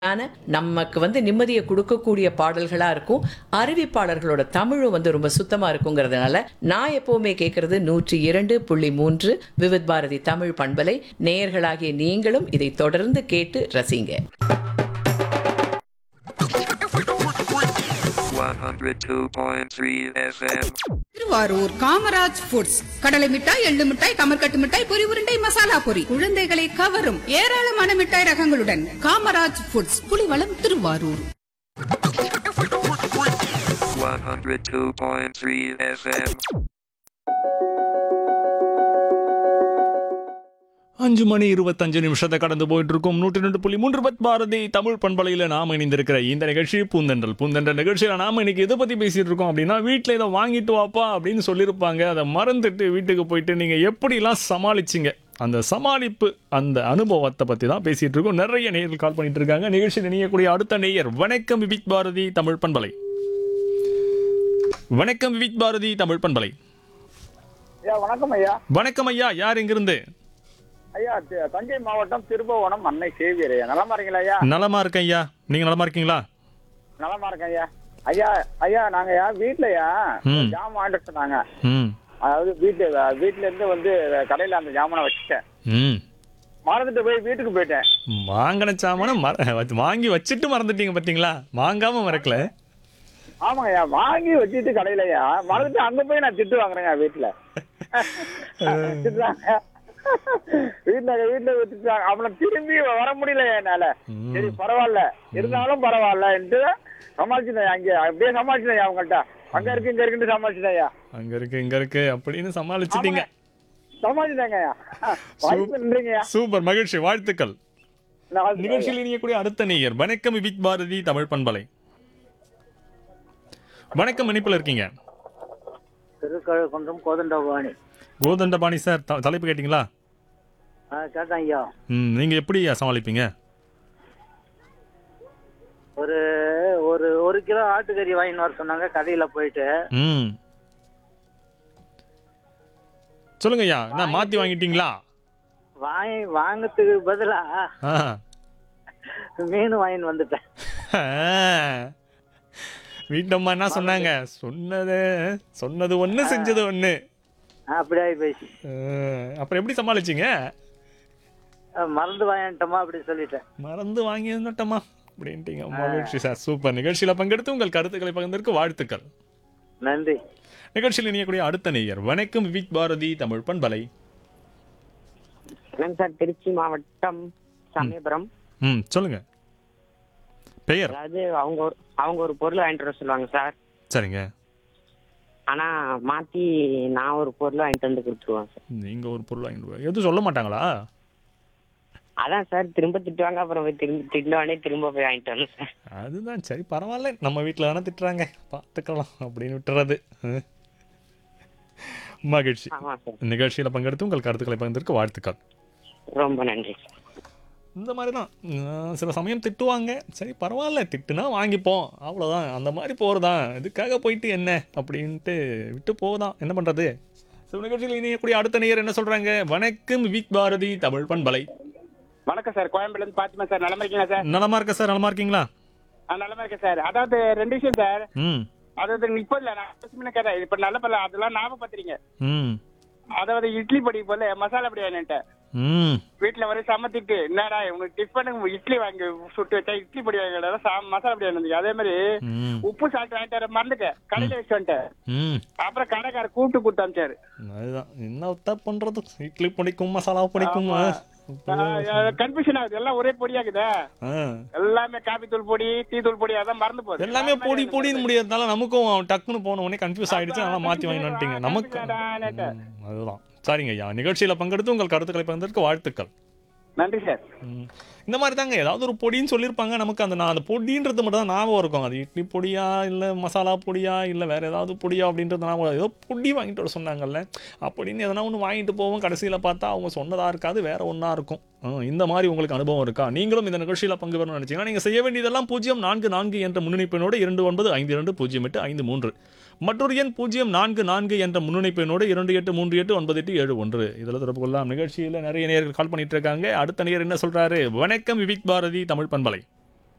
ஆன நமக்கு வந்து நிம்மதியை கொடுக்கக்கூடிய பாடல்களா இருக்கும் அறிவிப்பாளர்களோட தமிழும் வந்து ரொம்ப சுத்தமா இருக்குங்கிறதுனால நான் எப்பவுமே கேட்கறது நூற்றி இரண்டு புள்ளி மூன்று விவித் பாரதி தமிழ் பண்பலை நேயர்களாகிய நீங்களும் இதை தொடர்ந்து கேட்டு ரசிங்க 102.3 FM. திருவாரூர் காமராஜ் ஃபுட்ஸ் கடலை மிட்டாய் எள்ளு மிட்டாய் கமர்கட்டு மிட்டாய் பொரி உருண்டை மசாலா பொரி குழந்தைகளை கவரும் ஏராளமான மிட்டாய் ரகங்களுடன் காமராஜ் ஃபுட்ஸ் புலிவளம் திருவாரூர் 102.3 FM. அஞ்சு மணி இருபத்தஞ்சு நிமிஷத்தை கடந்து போயிட்டு இருக்கோம் நூற்றி ரெண்டு புள்ளி மூன்று பத் பாரதி தமிழ் பண்பலையில் நாம் இணைந்திருக்கிற இந்த நிகழ்ச்சி பூந்தென்றல் பூந்தென்றல் நிகழ்ச்சியில் நாம இன்னைக்கு எதை பற்றி பேசிட்டு இருக்கோம் அப்படின்னா வீட்டில் இதை வாங்கிட்டு வாப்பா அப்படின்னு சொல்லியிருப்பாங்க அதை மறந்துட்டு வீட்டுக்கு போயிட்டு நீங்கள் எப்படிலாம் சமாளிச்சிங்க அந்த சமாளிப்பு அந்த அனுபவத்தை பற்றி தான் பேசிட்டு இருக்கோம் நிறைய நேயர்கள் கால் பண்ணிட்டு இருக்காங்க நிகழ்ச்சியில் இணையக்கூடிய அடுத்த நேயர் வணக்கம் விவிக் பாரதி தமிழ் பண்பலை வணக்கம் விவிக் பாரதி தமிழ் பண்பலை ஐயா வணக்கம் ஐயா வணக்கம் ஐயா யார் எங்கிருந்து ஐயா தி- தஞ்சை மாவட்டம் திருபுவனம் அன்னை சேவியர் ஐயா நலமா இருக்கீங்களா ஐயா நலமா இருக்கேன் ஐயா நீங்க நலமா இருக்கீங்களா நலமா இருக்கேன் ஐயா ஐயா ஐயா நாங்க ஐயா வீட்லயா ம். ஜாமான் வாங்கிட்டு சொன்னாங்க ம் அதாவது வீட்டு வீட்டுல இருந்து வந்து கடையில அந்த ஜாமானை வச்சுட்டேன் ம் மறந்துட்டு போய் வீட்டுக்கு போயிட்டேன் வாங்கின சாமான மற வச்சு- வாங்கி வச்சுட்டு மறந்துட்டீங்க பாத்தீங்களா வாங்காம மறக்கல ஆமாங்க ஐயா வாங்கி வச்சுட்டு கடையிலயா மறந்துட்டு அங்க போய் நான் திட்டு வாங்குறேங்க வீட்டுல திட்டுறாங்க வீட்டுல வீட்டுல திட்டுறாங்க அவனை திரும்பி வர முடியல என்னால ம். சரி பரவாயில்ல இருந்தாலும் பரவாயில்லன்ட்டு சமாளிச்சுட்டேன் அங்க அப்படியே சமாளிச்சுட்டேன் அவங்கள்ட்ட அங்க இருக்கு இங்க இருக்குன்னு சமாளிச்சுட்டேன் அங்க இருக்கு இங்க இருக்கு அப்படின்னு சமாளிச்சிட்டீங்க சமாளிச்சுட்டேங்க வாய்ப்பு நன்றிங்கய்யா சூப்பர் மகிழ்ச்சி வாழ்த்துக்கள் நான் நிகழ்ச்சியில் இணையக்கூடிய அடுத்த நேயர் வணக்கம் விபிக் பாரதி தமிழ் பண்பலை வணக்கம் இணைப்புல இருக்கீங்க திருக்கழுக்குன்றம் கோதண்டபாணி கோதண்டபாணி சார் த- தலைப்பு கேட்டிங்களா ஆ கேட்டேன் ஐயா ம் நீங்க எப்படி சமாளிப்பீங்க ஒரு ஒரு ஒரு கிலோ ஆட்டுக்கறி வாங்கின்னு வர சொன்னாங்க கடையில போயிட்டு ம் சொல்லுங்க ஐயா என்ன மாத்தி வாங்கிட்டீங்களா வாங்கி வாங்கறதுக்கு பதிலா ஆ மீன் வாங்கின்னு வந்துட்டேன் வீட்டம்மா என்ன சொன்னாங்க சொன்னது சொன்னது ஒண்ணு செஞ்சது ஒண்ணு ஆ, அப்படி ஆகி போயிடுச்சு அஹ், அப்புறம் எப்படி சமாளிச்சீங்க ஆ, மறந்து வாங்கிட்டோமா அப்படி சொல்லிட்டேன் மறந்து வாங்கி இருந்துட்டோமா அப்படின்ட்டீங்க மகிழ்ச்சி சார் சூப்பர் நிகழ்ச்சியில பங்கெடுத்து உங்கள் கருத்துக்களை பகிர்ந்ததற்கு வாழ்த்துக்கள் நன்றி நிகழ்ச்சியில் இணையக்கூடிய அடுத்த நேயர் வணக்கம் விவிக் பாரதி தமிழ் பண்பலை வணக்கம் சார் திருச்சி மாவட்டம் சமயபுரம் ம் சொல்லுங்க பெயர் அதாவது அவங்க ஒரு அவங்க ஒரு பொருள் வாங்கிட்டு வர சொல்லுவாங்க சார் சரிங்க ஆனா மாத்தி நான் ஒரு பொருள் வாங்கிட்டு வந்து கொடுத்துருவேன் சார் நீங்க ஒரு பொருள் வாங்கிட்டு வா- எதுவும் சொல்ல மாட்டாங்களா அதான் சார் திரும்ப திட்டுவாங்க அப்புறம் போய் திரும்ப திட்டுவானே திரும்ப போய் வாங்கிட்டு வரணும் சார் அதுதான் சரி பரவாயில்ல நம்ம வீட்டில் தானே திட்டுறாங்க பார்த்துக்கலாம் அப்படின்னு விட்டுறது ம். மகிழ்ச்சி ஆமா சார் நிகழ்ச்சியில் பங்கெடுத்து உங்கள் கருத்துக்களை பகிர்ந்ததற்கு வாழ்த்துக்கள் ரொம்ப நன்றி சார் இந்த மாதிரி தான் உம், சில சமயம் திட்டுவாங்க சரி பரவாயில்ல திட்டுனா வாங்கிப்போம் அவ்வளோதான் அந்த மாதிரி போகிறதான் இதுக்காக போயிட்டு என்ன அப்படின்ட்டு விட்டு போதான் என்ன பண்ணுறது சில நிகழ்ச்சியில் இணையக்கூடிய அடுத்த நேயர் என்ன சொல்கிறாங்க வணக்கம் விக் பாரதி தமிழ் பண்பலை வணக்கம் சார் கோயம்பேடுல இருந்து பாத்துமா சார் நலமா இருக்கீங்களா சார் நலமா இருக்க சார் நலமா இருக்கீங்களா ஆ, நலமா இருக்கேன் சார் அதாவது ரெண்டு விஷயம் சார் ம் அதாவது இப்ப இல்ல நான் முன்ன கேட்டேன் இப்ப நல்ல பல்ல அதெல்லாம் ஞாபகப்படுத்துறீங்க ம் அதாவது இட்லி பொடி போல மசாலா பொடி வாங்கிட்டேன் ம் வீட்டுல வர சமத்திட்டு என்னடா உனக்கு டிஃபனுக்கு இட்லி வாங்கி சுட்டு வச்சா இட்லி பொடி வாங்கி மசாலா பொடி வாங்கி அதே மாதிரி ம் உப்பு சால்ட் வாங்கிட்டு வர மறந்துட்டேன் கடையில வச்சு வந்துட்டேன் ம் அப்புறம் கடைக்கார கூப்பிட்டு கொடுத்து அமிச்சாரு அதுதான் என்ன பண்றது இட்லி பிடிக்கும் மசாலா பிடிக்கும் கன்ஃபியூஷன் ஆகுது எல்லாம் ஒரே பொடியாக்குதா ஆ. எல்லாமே காபி தூள் பொடி டீ தூள் பொடி அதான் மறந்து போகுது எல்லாமே பொடி பொடின்னு முடியாதனால நமக்கும் டக்குன்னு போன உடனே கன்ஃபியூஸ் ஆயிடுச்சு அதெல்லாம் மாத்தி வாங்கி வந்துட்டீங்க நமக்கு ம், அதுதான் சரிங்க ஐயா நிகழ்ச்சியில பங்கெடுத்து உங்கள் கருத்துக்களை பகிர்ந்ததற்கு வாழ்த்துக்கள் நன்றி சார் ம். இந்த மாதிரி தாங்க ஏதாவது ஒரு பொடின்னு சொல்லியிருப்பாங்க நமக்கு அந்த நான் அந்த பொடின்றது மட்டும் தான் ஞாபகம் இருக்கும் அது இட்லி பொடியா இல்லை மசாலா பொடியா இல்லை வேற ஏதாவது பொடியா அப்படின்றது ஞாபகம் வராது. ஏதோ பொடி வாங்கிட்டு வர சொன்னாங்கல்ல அப்படின்னு எதனா ஒன்று வாங்கிட்டு போவோம் கடைசியில் பார்த்தா அவங்க சொன்னதா இருக்காது வேற ஒன்றா இருக்கும் ஆ, இந்த மாதிரி உங்களுக்கு அனுபவம் இருக்கா நீங்களும் இந்த நிகழ்ச்சியில் பங்கு பெறணும்னு நினைச்சீங்கன்னா நீங்கள் செய்ய வேண்டியதெல்லாம் பூஜ்ஜியம் நான்கு நான்கு என்ற முன்னிணைப்பினோடு இரண்டு ஒன்பது ஐந்து இரண்டு பூஜ்ஜியம் எட்டு ஐந்து மூன்று மற்றொரு எண் பூஜ்ஜியம் நான்கு நான்கு என்ற முன்னிணைப்பினோடு இரண்டு எட்டு மூன்று எட்டு ஒன்பது எட்டு ஏழு ஒன்று இதில் தொடர்பு கொள்ளலாம் நிகழ்ச்சியில் நிறைய நேயர்கள் கால் பண்ணிட்டு இருக்காங்க அடுத்த நேயர் என்ன சொல்றாரு வணக்கம் விவிக் பாரதி தமிழ் பண்பலை